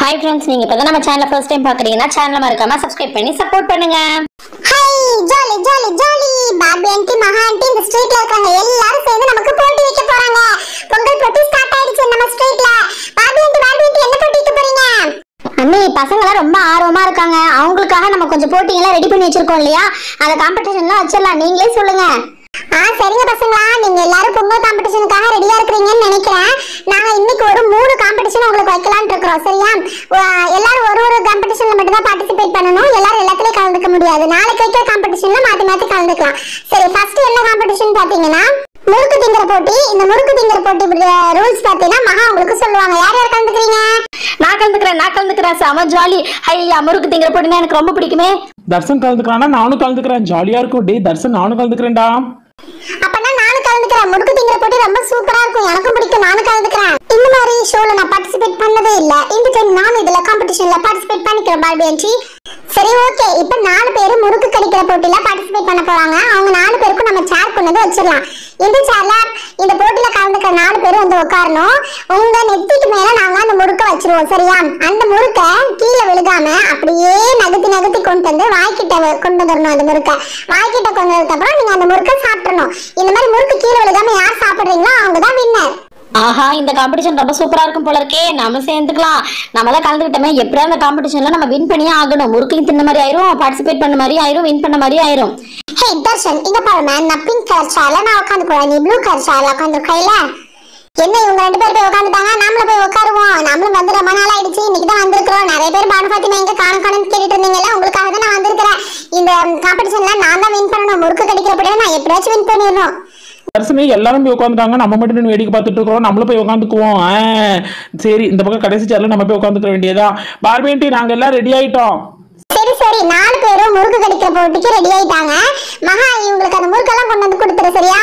Hi friends நீங்க இப்பதான் நம்ம சேனலை ஃபர்ஸ்ட் டைம் பாக்குறீங்கன்னா சேனலை மறக்காம சப்ஸ்கிரைப் பண்ணி சப்போர்ட் பண்ணுங்க ஹாய் ஜாலி ஜாலி ஜாலி பாபி ஆண்டி மகா ஆண்டி இந்த ஸ்ட்ரீட்ல இருக்காங்க எல்லாரும் சேர்ந்து நமக்கு போட்டி வைக்க போறாங்க பொங்கல் போட்டி ஸ்டார்ட் ஆயிடுச்சு நம்ம ஸ்ட்ரீட்ல பாபி ஆண்டி பாபி ஆண்டி என்ன போட்டி வைக்க போறீங்க அண்ணி பசங்களாம் ரொம்ப ஆர்வமா இருக்காங்க அவங்களுக்காக நம்ம கொஞ்சம் போட்டிங்கெல்லாம் ரெடி பண்ணி வச்சிருக்கோம் இல்லையா அந்த காம்படிஷன்லாம் வச்சிடலாம் நீங்களே சொல்லுங்க ஆ சரிங்க பசங்களா நீங்க எல்லாரும் பொங்கல் காம்படிஷனுக்காக ரெடியா இருக்கிறீங்கன்னு நினைக்கிறேன் நாங்க இன்னைக்கு ஒரு மூணு காம்படிஷன் உங்களுக்கு வைக்கலாம்னு இருக்கிறோம் சரியா வா- எல்லாரும் ஒரு ஒரு காம்படிஷன்ல மட்டும் தான் பார்ட்டிசிபேட் பண்ணணும் எல்லாரும் எல்லாத்துலயும் கலந்துக்க முடியாது நாளைக்கு வைக்கிற காம்படிஷன்ல மாத்தி மாத்தி கலந்துக்கலாம் சரி ஃபர்ஸ்ட் என்ன காம்படிஷன் பாத்தீங்கன்னா முறுக்கு திங்கிற போட்டி இந்த முறுக்கு திங்கிற போட்டி ரூல்ஸ் பாத்தீங்கன்னா மகா உங்களுக்கு சொல்லுவாங்க யார் யார் கலந்துக்கிறீங்க நான் கலந்துக்கிறேன் நான் கலந்துக்கிறேன் செம ஜாலி ஐயா முறுக்கு திங்கிற போட்டினா எனக்கு ரொம்ப பிடிக்குமே தர்சன் கலந்துக்கிறானா நானும் கலந்துக்கிறேன் ஜாலியா இருக்கும் டேய் தர்சன் நானும் கலந்துக்கிறேன்டா அப்பனா நானும் கலந்துக்கிறேன் முறுக்கு திங்கிற போட்டி ரொம்ப சூப்பரா இருக்கும் எனக்கும் பிடிக்கும் நானும் கலந்துக்கிறேன் இந்த மாதிரி ஷோல நான் பார்ட்டிசிபேட் பண்ணதே இல்ல இந்த டைம் நானும் இதுல காம்படிஷன்ல பார்ட்டிசிபேட் பண்ணிக்கிறேன் பார்பி ஆண்டி சரி ஓகே இப்போ நாலு பேரும் முறுக்கு கடிக்கிற போட்டியில பார்ட்டிசிபேட் பண்ண போறாங்க அவங்க நாலு பேருக்கும் நம்ம சேர் கொண்டு வந்து வச்சிடலாம் இந்த சேர்ல இந்த போட்டியில கலந்துக்கிற நாலு பேரும் வந்து உட்காரணும் உங்க நெத்திக்கு மேல நாங்க அந்த முறுக்க வச்சிருவோம் சரியா அந்த முறுக்க கீழே விழுகாம அப்படியே நகர்த்தி நகர்த்தி கொண்டு வந்து வாய்க்கிட்ட வ- கொண்டு வந்துடணும் அந்த முறுக்க வாய்க்கிட்ட கொண்டு வந்ததுக்கு அப்புறம் நீங்க அந்த முறுக்க சாப்பிடணும் இந்த மாதிரி முறுக்கு கீழே விழுகாம யார் சாப்பிடுறீங்களோ அவங்க தான் வின்னர் ஆஹா இந்த காம்படிஷன் ரொம்ப சூப்பரா இருக்கும் போல இருக்கே நம்ம சேர்ந்துக்கலாம் நம்ம தான் கலந்துக்கிட்டோமே எப்படியா அந்த காம்படிஷன்ல நம்ம வின் பண்ணியே ஆகணும் முறுக்கையும் தின்ன மாதிரி ஆயிரும் பார்ட்டிசிபேட் பண்ண மாதிரி ஆயிரும் வின் பண்ண மாதிரி ஆயிரும் ஹே தர்ஷன் இங்க பாருங்க நான் பிங்க் கலர் சேர்ல நான் உட்காந்துக்குவேன் நீ ப்ளூ கலர் சேர்ல உட்காந்துருக்கையில என்ன இவங்க ரெண்டு பேர் போய் உட்காந்துட்டாங்க நாமளும் போய் உட்காருவோம் நம்மளும் வந்து ரொம்ப நாள் ஆயிடுச்சு இன்னைக்கு தான் வந்திருக்கிறோம் நிறைய பேர் பானு பாத்திமா எங்க காணும் காணும்னு கேட்டுட்டு இருந்தீங்கல்ல உங்களுக்காக தான் நான் வந்திருக்கிறேன் இந்த காம்படிஷன்ல நான் தான் வின் பண்ணணும் முறுக்கு கடிக்கிறப்படியே நான் எப்படியாச்சும் வின் பண்ணிடணும் தர்சனே எல்லாரும் போய் உட்காந்துட்டாங்க நம்ம மட்டும் நின்னு வேடிக்கை பார்த்துட்டு இருக்கிறோம் நம்மளும் போய் உட்காந்துக்குவோம் ஆ, சரி இந்த பக்கம் கடைசி சேர்ல நம்ம போய் உட்காந்துக்க வேண்டியதா பார்பேண்டி நாங்க எல்லாம் ரெடி ஆயிட்டோம் சரி சரி நாலு பேரும் முறுக்கு கடிக்கிற போட்டிக்கு ரெடி ஆயிட்டாங்க மகா இவங்களுக்கு அந்த முறுக்கெல்லாம் கொண்டு வந்து கொடுத்துரு சரியா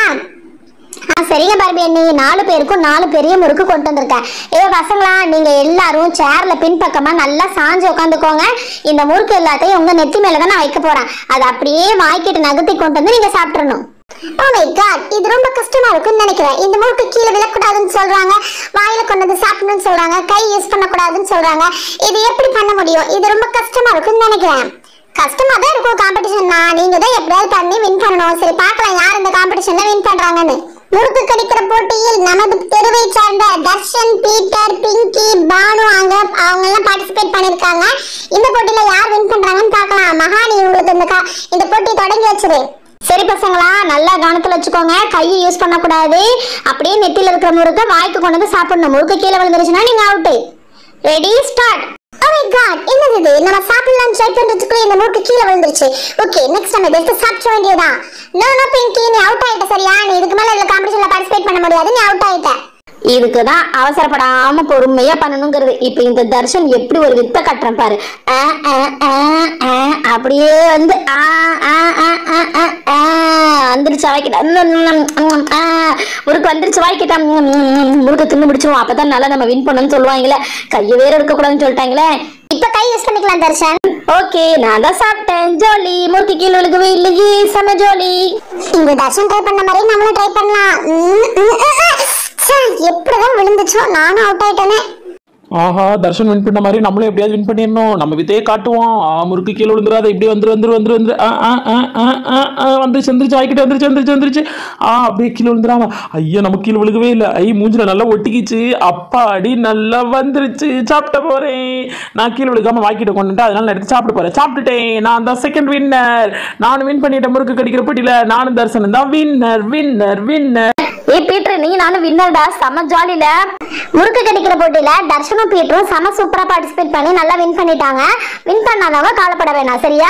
ஆ சரிங்க பார்பி அண்ணி நாலு பேருக்கும் நாலு பெரிய முறுக்கு கொண்டு வந்திருக்கேன் ஏ பசங்களா நீங்க எல்லாரும் சேர்ல பின்பக்கமா நல்லா சாஞ்சு உட்காந்துக்கோங்க இந்த முறுக்கு எல்லாத்தையும் உங்க நெத்தி மேல தான் நான் வைக்க போறேன் அதை அப்படியே வாய்க்கிட்டு நகர்த்தி கொண்டு வந்து நீங்க சாப்பிட்டுறணும் ஓ மை காட் இது ரொம்ப கஷ்டமா இருக்கும்னு நினைக்கிறேன் இந்த முறுக்கு கீழே விழக்கூடாதுன்னு சொல்றாங்க வாயில கொண்டு வந்து சாப்பிடணும்னு சொல்றாங்க கை யூஸ் பண்ணக்கூடாதுன்னு சொல்றாங்க இது எப்படி பண்ண முடியும் இது ரொம்ப கஷ்டமா இருக்கும்னு நினைக்கிறேன் கஷ்டமா தான் இருக்கும் காம்படிஷன்னா நீங்க தான் எப்படியாவது பண்ணி வின் பண்ணணும் சரி பார்க்கலாம் யார் இந்த காம்படிஷன்ல வின் பண்றாங்கன்னு முறுக்கு கடிக்கிற போட்டியில் நமது தெருவை சார்ந்த தர்ஷன் பீட்டர் பிங்கி பானு அங்க அவங்க எல்லாம் பார்ட்டிசிபேட் பண்ணிருக்காங்க இந்த போட்டியில யார் வின் பண்றாங்கன்னு பார்க்கலாம் மகானி உங்களுக்கு இந்த கா- இந்த போட்டி தொடங்கி வச்சிரு சரி பசங்களா நல்லா கவனத்துல வச்சுக்கோங்க கையை யூஸ் பண்ணக்கூடாது அப்படியே நெத்தியில இருக்கிற முறுக்க வாய்க்கு கொண்டு வந்து சாப்பிடணும் முறுக்கு கீழே விழுந்துருச்சுன்னா நீங்க out ready start Oh my god என்னது இது நம்ம சாப்பிடலாம் ட்ரை பண்றதுக்குள்ள இந்த மூக்கு கீழே விழுந்துருச்சு ஓகே நெக்ஸ்ட் நம்ம எடுத்து சாப்பிட வேண்டியதான் நோ நோ பிங்கி நீ அவுட் ஆயிட்ட சரியா நீ இதுக்கு மேல இதுல காம்படிஷன்ல பார்ட்டிசிபேட் பண்ண முடியாது நீ அவுட் ஆயிட்ட இதுக்கு தான் அவசரப்படாம பொறுமையா பண்ணணுங்கிறது இப்போ இந்த தர்ஷன் எப்படி ஒரு வித்த கட்டுறேன் பாரு ஆ, ஆ, ஆ, ஆ, அப்படியே வந்து ஆ, ஆ, ஆ, ஆ, ஆ, ஆ, வந்துருச்சு வாய்க்கிட்ட ம், ம், ம், ஆ, முறுக்கு வந்துருச்சு வாய்க்கிட்ட ம், ம், ம், முறுக்கு தின்னு பிடிச்சிருவோம் அப்பதான் நல்லா நம்ம வின் பண்ணணும்னு சொல்லுவாங்களே கையை வேற எடுக்கக்கூடாதுன்னு சொல்லிட்டாங்களே இப்ப கை யூஸ் பண்ணிக்கலாம் தர்ஷன் ஓகே நான் தான் சாப்பிட்டேன் ஜோலி முறுக்கு கீழே விழுகவே இல்லையே செம ஜோலி இந்த தர்ஷன் ட்ரை பண்ண மாதிரி நம்மளும் ட்ரை பண்ணலாம் ம், ம், ம், ம். ச்சே, எப்படிதான் விழுந்துச்சோ நானும் அவுட் ஆயிட்டேனே ஆஹா தர்ஷன் வின் பண்ண மாதிரி நம்மளும் எப்படியாவது வின் பண்ணிடணும் நம்ம வித்தையே காட்டுவோம் ஆ, முறுக்கு கீழே விழுந்துடாத இப்படி வந்துரு வந்துரு வந்துரு வந்துரு ஆ ஆ ஆ ஆ ஆ ஆ வந்துருச்சு வந்துருச்சு வாய்க்கிட்ட வந்துருச்சு வந்துருச்சு வந்துருச்சு ஆ அப்படியே கீழே விழுந்துடாம ஐயா நம்ம கீழே விழுகவே இல்லை ஐ மூஞ்சில நல்லா ஒட்டிக்கிச்சு அப்பாடி நல்லா வந்துருச்சு சாப்பிட்ட போறேன் நான் கீழே விழுகாம வாய்க்கிட்ட கொண்டுட்டு அதனால நான் எடுத்து சாப்பிட்டு போறேன் சாப்பிட்டுட்டேன் நான் தான் செகண்ட் வின்னர் நானும் வின் பண்ணிட்டேன் முறுக்கு கடிக்கிற போட்டியில நானும் தர்சனம் தான் வின்னர் வின்னர் வின்னர் ஏ பீட்ரு நீ நானும் வின்னர்டா செம ஜாலில முறுக்கு கடிக்கிற போட்டியில தர்ஷனும் பீட்டரும் செம சூப்பரா பார்ட்டிசிபேட் பண்ணி நல்லா வின் பண்ணிட்டாங்க வின் பண்ணாதவங்க கவலைப்பட வேணாம் சரியா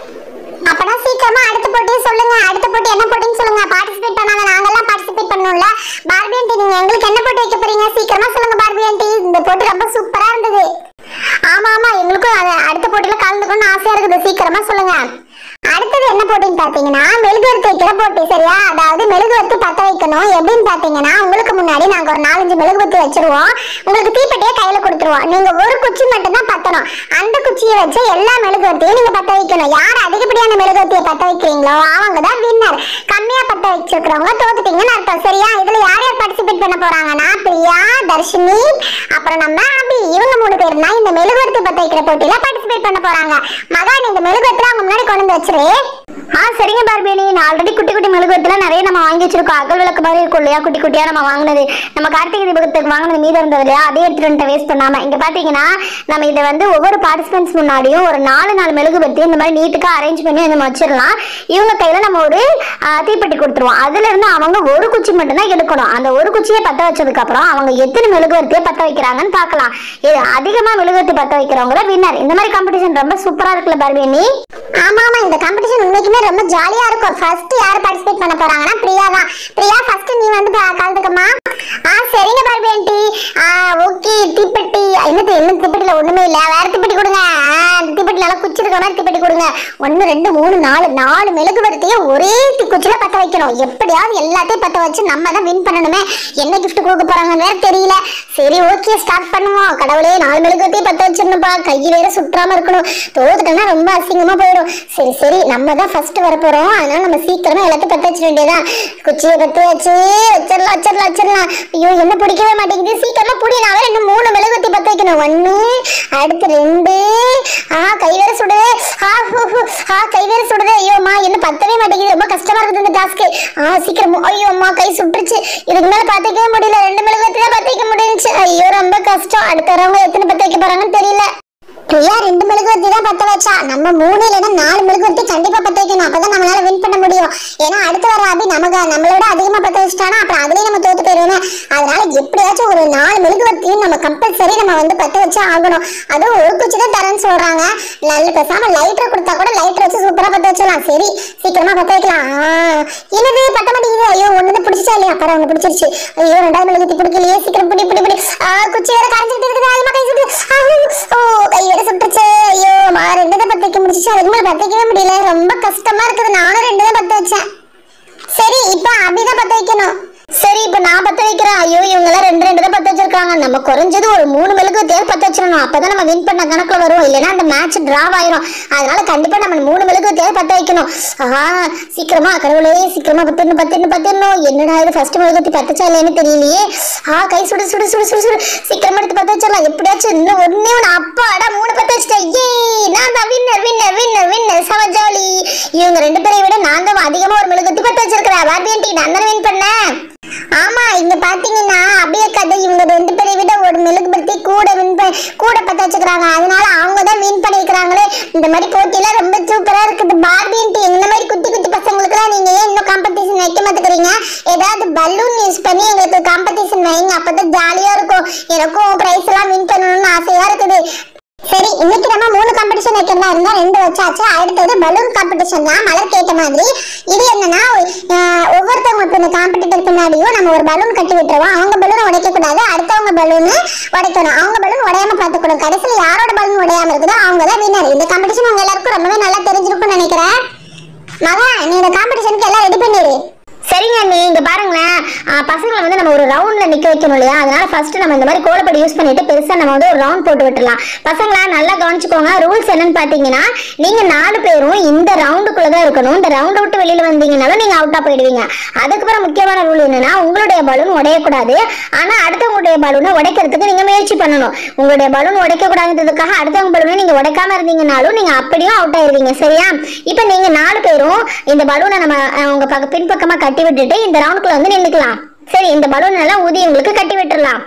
அப்பனா சீக்கிரமா அடுத்த போட்டியை சொல்லுங்க அடுத்த போட்டி என்ன போட்டின்னு சொல்லுங்க பார்ட்டிசிபேட் பண்ணாத நாங்கெல்லாம் பார்ட்டிசிபேட் பண்ணணும்ல பார்பி ஆண்டி நீங்க எங்களுக்கு என்ன போட்டி வைக்க போறீங்க சீக்கிரமா சொல்லுங்க பார்பி ஆண்டி இந்த போட்டி ரொம்ப சூப்பரா இருந்தது ஆமா ஆமா எங்களுக்கும் அது அடுத்த போட்டியில கலந்துக்கணும்னு ஆசையா இருக்குது சீக்கிரமா சொல்லுங்க அடுத்தது என்ன போட்டின்னு பாத்தீங்கன்னா மெழுகுவர்த்தி வைக்கிற போட்டி சரியா அதாவது மெழுகுவர்த்தி பத்த வைக்கணும் எப்படின்னு பாத்தீங்கன்னா உங்களுக்கு முன்னாடி நாங்க ஒரு நாலஞ்சு மெழுகுவர்த்தி வச்சிருவோம் உங்களுக்கு தீப்பெட்டியை கையில கொடுத்துருவோம் நீங்க ஒரு குச்சி மட்டும் தான் பத்தணும் அந்த குச்சியை வச்சு எல்லா மெழுகுவர்த்தியும் நீங்க பத்த வைக்கணும் யார் அதிகப்படியான மெழுகுவர்த்தியை பத்த வைக்கிறீங்களோ அவங்க தான் வின்னர் கம்மியா பத்த வச்சிருக்கிறவங்க தோத்துட்டீங்கன்னு அர்த்தம் சரியா இதுல யார் யார் பார்ட்டிசிபேட் பண்ண போறாங்கன்னா பிரியா தர்ஷினி அப்புறம் நம்ம அபி இவங்க மூணு பேர் தான் இந்த மெழுகுவர்த்தி பத்த வைக்கிற போட்டியில பார்ட்டிசிபேட் பண்ண போறாங்க மகா நீ இந்த மெழுகுவர்த்தி அவங்க முன்னாடி கொண்டு வந்து வச்சிரு ஆ சரிங்க பார்பினி நான் ஆல்ரெடி குட்டி குட்டி மெழுகுவத்துல நிறைய நம்ம வாங்கி வச்சிருக்கோம் அகல் விளக்கு மாதிரி இருக்கும் இல்லையா குட்டி குட்டியா நம்ம வாங்கினது நம்ம கார்த்திகை தீபத்துக்கு வாங்கினது மீதம் இருந்தது இல்லையா அதே எடுத்துட்டு வந்துட்டு வேஸ்ட் பண்ணாம இங்க பாத்தீங்கன்னா நம்ம இதை வந்து ஒவ்வொரு பார்ட்டிசிபென்ட்ஸ் முன்னாடியும் ஒரு நாலு நாலு மெழுகுபத்தி இந்த மாதிரி நீட்டுக்கா அரேஞ்ச் பண்ணி நம்ம வச்சிடலாம் இவங்க கையில நம்ம ஒரு ஆ, தீப்பெட்டி கொடுத்துருவோம் அதுல இருந்து அவங்க ஒரு குச்சி மட்டும் தான் எடுக்கணும் அந்த ஒரு குச்சியை பத்த வச்சதுக்கு அப்புறம் அவங்க எத்தனை மெழுகுவர்த்தியை பத்த வைக்கிறாங்கன்னு பார்க்கலாம் இது அதிகமா மெழுகுவர்த்தி பத்த வைக்கிறவங்கள வின்னர் இந்த மாதிரி காம்படிஷன் ரொம்ப சூப்பரா இருக்குல்ல பார்பினி ஆமா ஆமா இந்த காம்படிஷன் உண்மைக்குமே ரொம்ப ஜாலியா இருக்கும் ஃபர்ஸ்ட் யார் பார்ட்டிசிபேட் பண்ண போறாங்கன்னா பிரியா தான் பிரியா ஃபர்ஸ்ட் நீ வந்து பா- கலந்துக்கம்மா ஆ சரிங்க பார்பி ஆண்டி ஆ ஓகே தீப்பெட்டி என்னது என்ன தீப்பெட்டில ஒண்ணுமே இல்ல வேற தீப்பெட்டி கொடுங்க ஆ, அந்த தீப்பெட்டி நல்லா குச்சி இருக்க மாதிரி தீப்பெட்டி கொடுங்க ஒன்னு ரெண்டு மூணு நாலு நாலு மெழுகுவர்த்தியும் ஒரே குச்சியில பத்த வைக்கணும் எப்படியாவது எல்லாத்தையும் பத்த வச்சு நம்ம தான் வின் பண்ணணுமே என்ன gift கொடுக்க போறாங்கன்னு வேற தெரியல சரி ஓகே ஸ்டார்ட் பண்ணுவோம் கடவுளே நாலு மெழுகுவர்த்தியும் பத்த வச்சிருந்தப்பா கை வேற சுற்றாம இருக்கணும் தோத்துட்டோம்னா ரொம்ப அசிங்கமா போயிடும் சரி சரி நம்ம தான் ஃபர்ஸ்ட் வர போறோம் அதனால நம்ம சீக்கிரமா எல்லாத்தையும் பத்த வச்சிட வேண்டியதான் குச்சியை பத்தி வச்சு வச்சிடலாம் வச்சிடலாம் வச்சிடலாம் ஐயோ என்ன பிடிக்கவே மாட்டேங்குது சீக்கிரமா புடி நான் வேற இன்னும் மூணு மெழுகுவர்த்தி பத்த வைக்கணும் ஒண்ணு அடுத்து ரெண்டு ஆ கை வேற சுடுது ஆ ஹூ, ஹூ. ஆ கை வேற சுடுது ஐயோ அம்மா என்ன பத்தவே மாட்டேங்குது ரொம்ப கஷ்டமா இருக்குது இந்த டாஸ்க் ஆ சீக்கிரம் மு- ஐயோ அம்மா கை சுட்டுருச்சு இதுக்கு மேல பத்த வைக்கவே முடியல ரெண்டு மெழுகுவர்த்தி தான் பத்த வைக்க முடிஞ்சுச்சு ஐயோ ரொம்ப கஷ்டம் அடுத்து வரவங்க எத்தனை பத்த வைக்க போறாங்கன்னு தெரியல பிரியா ரெண்டு மெழுகுவர்த்தி தான் பத்த வச்சா நம்ம மூணு இல்லைன்னா நாலு மெழுகுவர்த்தி கண்டிப்பா பத்த வைக்கணும் அப்பதான் நம்மளால வின் பண்ண முடியும் ஏன்னா அடுத்து வர அபி நமக்கு நம்மளோட அதிகமா பத்த வச்சுட்டானா அப்புறம் அதுலயே நம்ம தோத்து போயிருவோம் அதனால எப்படியாச்சும் ஒரு நாலு மெழுகுவர்த்தியும் நம்ம கம்பல்சரி நம்ம வந்து பத்த வச்சு ஆகணும் அதுவும் ஒரு குச்சி தான் தரேன்னு சொல்றாங்க நல்ல பேசாம லைட்டர் கொடுத்தா கூட லைட்டர் வச்சு சூப்பரா பத்த வச்சிடலாம் சரி சீக்கிரமா பத்த வைக்கலாம் ஆ, என்னது பத்த மாட்டேங்குது ஐயோ ஒண்ணு பிடிச்சிச்சா இல்லையா அப்புறம் ஒண்ணு பிடிச்சிருச்சு ஐயோ ரெண்டாவது மெழுகுவர்த்தி பிடிக்கலையே சீக்கிரம் பிடி பிடி பிடி ஆ, குச்சி வேற காஞ்சிட்டு இருக்குது அதிகமா கை சுட்டு ஆ, ஓ கை வேற சுட்டுச்சு ஐயோ மா ரெண்டு தான் பத்த வைக்க முடிச்சு அதுக்கு மேல பத்த வைக்கவே முடியல ரொம்ப கஷ்டமா இருக்குது நானும் ரெண்டு தான் பத்த வச்சேன் சரி இப்ப அபிதான் பத்த வைக்கணும் சரி இப்ப நான் பத்த வைக்கிறேன் ஐயோ இவங்க எல்லாம் ரெண்டு ரெண்டு தான் பத்த வச்சிருக்காங்க நம்ம குறைஞ்சது ஒரு மூணு மெழுகு தேர் பத்த வச்சிடணும் அப்பதான் நம்ம வின் பண்ண கணக்குல வரும் இல்லைன்னா அந்த மேட்ச் டிராவ் ஆயிரும் அதனால கண்டிப்பா நம்ம மூணு மெழுகு தேர் பத்த வைக்கணும் ஆஹா சீக்கிரமா கடவுளே சீக்கிரமா பத்திரணும் பத்திரணும் பத்திரணும் என்னடா இது ஃபர்ஸ்ட் மெழுகுத்தி பத்தச்சா இல்லைன்னு தெரியலையே ஆ கை சுடு சுடு சுடு சுடு சுடு சீக்கிரமா எடுத்து பத்த வச்சிடலாம் எப்படியாச்சும் இன்னும் ஒண்ணே ஒன்று அப்பாடா மூணு பத்த வச்சிட்டேன் ஏ நான் தான் வின்னர் வின்னர் வின்னர் வின்னர் சம ஜாலி இவங்க ரெண்டு பேரை விட நான் தான் அதிகமா ஒரு மெழுகுத்தி பத்த வச்சிருக்கிறேன் பார்பி ஆண்டி நான் தானே வின் பண்ணேன் ஆமா இங்க பாத்தீங்கன்னா அப்படியே கதை இவங்க ரெண்டு பேரை விட ஒரு மெழுகுபத்தி கூட வின் கூட பத்த வச்சுக்கிறாங்க அதனால அவங்க தான் வின் பண்ணிருக்காங்களே இந்த மாதிரி போட்டியில ரொம்ப சூப்பரா இருக்குது பார்பி ஆண்டி இந்த மாதிரி குட்டி குட்டி பசங்களுக்குலாம் நீங்க ஏன் இன்னும் காம்படிஷன் வைக்க மாட்டேங்கிறீங்க ஏதாவது பலூன் யூஸ் பண்ணி எங்களுக்கு காம்படிஷன் வைங்க அப்பதான் ஜாலியா இருக்கும் எனக்கும் பிரைஸ் எல்லாம் வின் பண்ணணும்னு ஆசையா இருக்குது சரி இன்னைக்கு நம்ம மூணு காம்படிஷன் வைக்கிறதா இருந்தா ரெண்டு வச்சாச்சு அடுத்தது பலூன் காம்படிஷன் தான் மலர் கேட்ட மாதிரி இது என்னன்னா ஆஹ், ஒவ்வொருத்தவங்க இப்ப இந்த காம்படிட்டர் பின்னாடியும் நம்ம ஒரு பலூன் கட்டி விட்டுருவோம் அவங்க பலூன் உடைக்க கூடாது அடுத்தவங்க பலூன் உடைக்கணும் அவங்க பலூன் உடையாம பாத்துக்கணும் கடைசியில் யாரோட பலூன் உடையாம இருக்குதோ அவங்க தான் வின்னர் இந்த காம்படிஷன் உங்க எல்லாருக்கும் ரொம்பவே நல்லா தெரிஞ்சிருக்கும்னு நினைக்கிறேன் மகா நீ இந்த காம்படிஷனுக்கு எல்லாம் ரெடி பண்ணிடு சரிங்க அண்ணி இங்க பாருங்களேன் ஆ, பசங்களை வந்து நம்ம ஒரு ரவுண்ட்ல நிக்க வைக்கணும் இல்லையா அதனால ஃபர்ஸ்ட் நம்ம இந்த மாதிரி கோலப்படி யூஸ் பண்ணிட்டு பெருசா நம்ம வந்து ஒரு ரவுண்ட் போட்டு விட்டுறலாம் பசங்களா நல்லா கவனிச்சுக்கோங்க ரூல்ஸ் என்னன்னு பாத்தீங்கன்னா நீங்க நாலு பேரும் இந்த ரவுண்டுக்குள்ள தான் இருக்கணும் இந்த ரவுண்ட் விட்டு வெளியில வந்தீங்கனாலும் நீங்க அவுட்டா போயிடுவீங்க அதுக்கப்புறம் முக்கியமான ரூல் என்னன்னா உங்களுடைய பலூன் உடையக்கூடாது ஆனா அடுத்தவங்களுடைய பலூனை உடைக்கிறதுக்கு நீங்க முயற்சி பண்ணணும் உங்களுடைய பலூன் உடைக்க கூடாதுன்றதுக்காக அடுத்தவங்க பலூனை நீங்க உடைக்காம இருந்தீங்கனாலும் நீங்க அப்படியும் அவுட் ஆயிருவீங்க சரியா இப்போ நீங்க நாலு பேரும் இந்த பலூனை நம்ம அஹ், உங்க பக்க பின்பக்கமா கட்டி விட்டுட்டு இந்த ரவுண்டுக்குள்ள வந்து நின்னுக்கலாம் சரி இந்த பலூன் எல்லாம் ஊதி உங்களுக்கு கட்டி விட்டுறலாம்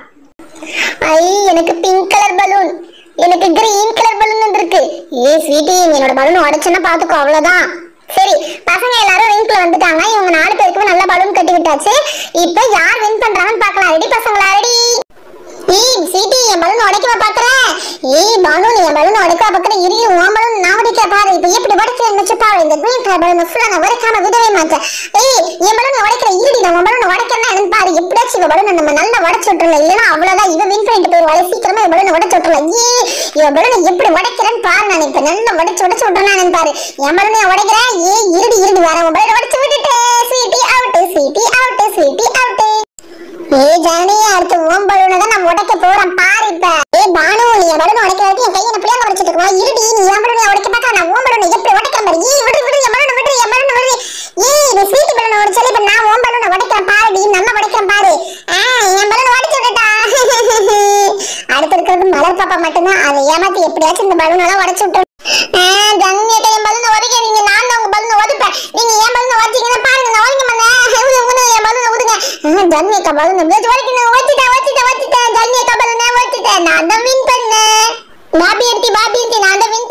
ஐ எனக்கு பிங்க் கலர் பலூன் எனக்கு கிரீன் கலர் பலூன் இருக்கு ஏ ஸ்வீட்டி என்னோட பலூன் உடைச்சுன்னா பாத்துக்கோ அவ்வளவுதான் சரி பசங்க எல்லாரும் ரிங்க்ல வந்துட்டாங்க இவங்க நாலு பேருக்குமே நல்லா பலூன் கட்டி விட்டாச்சு இப்போ யார் வின் பண்றாங்கன்னு பார்க்கலாம் ரெடி பசங்களா ரெடி ஏய் ஸ்வீட்டி என் பலூன் உடைக்கவா பாக்குற ஏய் பானு நீ என் பலூன் உடைக்கவா பாக்குற இரு உன் பலூன் நான் உடைக்க பாரு இப்போ எப்படி உடைக்க நினைச்சு பாரு இந்த கிரீன் கலர் பலூன் ஃபுல்லா நான் உடைக்காம விடவே மாட்டேன் ஏய் என் பலூன் உடைக்கிற இருடி நான் உன் பலூன் உடைக்கிறேன்னா என்னன்னு பாரு எப்படியாச்சும் இவ பலூன் நம்ம நல்லா உடைச்சு விட்டுறலாம் இல்லைன்னா அவ்வளவுதான் இவ வின் பண்ணிட்டு போயிருவாள் சீக்கிரமா என் பலூன் உடைச்சு விட்டுறலாம் ஏ இவன் பலூனை எப்படி உடைக்கிறேன்னு பாரு நான் இப்ப நல்லா உடைச்சு உடைச்சு விட்டுறேன் பாரு என் பலூனை உடைக்கிறேன் ஏ இருடி இருடி வர உன் பலூனை உடைச்சு விட்டுட்டு Sweety out Sweety out Sweety out ஏ ஜனனி அடுத்து உன் பலூனை தான் நான் உடைக்க போறேன் பாரு இப்ப ஏ பானு நீ என் பலூனை உடைக்கிறது என் கையை எப்படியா உடைச்சிட்டு இருக்கா இருடி நீ என் பலூனை உடைக்க பார்க்க நான் உன் பலூனை எப்படி உடைக்கிறேன் பாரு ஏய் விடு விடு என் பலூனை விடு என் பலூனை விடு ஏய் இது ஸ்வீட்டி பலூனை உடைச்சாலே இப்ப நான் உன் பலூனை உடைக்கிறேன் பாருடி நல்லா உடைக்கிறேன் பாரு ஆ என் பலூனை உடைச்சு விட்டுட்டா அடுத்து இருக்கிறது மலர் பாப்பா மட்டும்தான் அதை ஏமாத்தி எப்படியாச்சும் இந்த பலூன் எல்லாம் உடைச்சு விட்டு ஜன்னிட்ட என் பலூனை உடைக்க நீங்க நான் தான் உங்க பலூனை உடைப்பேன் நீங்க என் பலூனை உடைச்சீங்கன்னா பாருங்க நான் உடைக்க மாட்டேன் உங்க உங்க என் பலூனை உடுங்க ஜன்னிக்கா பலூனை எப்படியாச்சும் உடைக்கணும் உடைச்சிட்டேன் உடைச்சிட்டேன் உடைச்சிட்டேன் ஜன்னிக்கா பலூனை உடைச்சிட்டேன் நான் தான் வின் பண்ணேன் பாபி ஆண்டி பாபி ஆண்டி நான் தான் வின்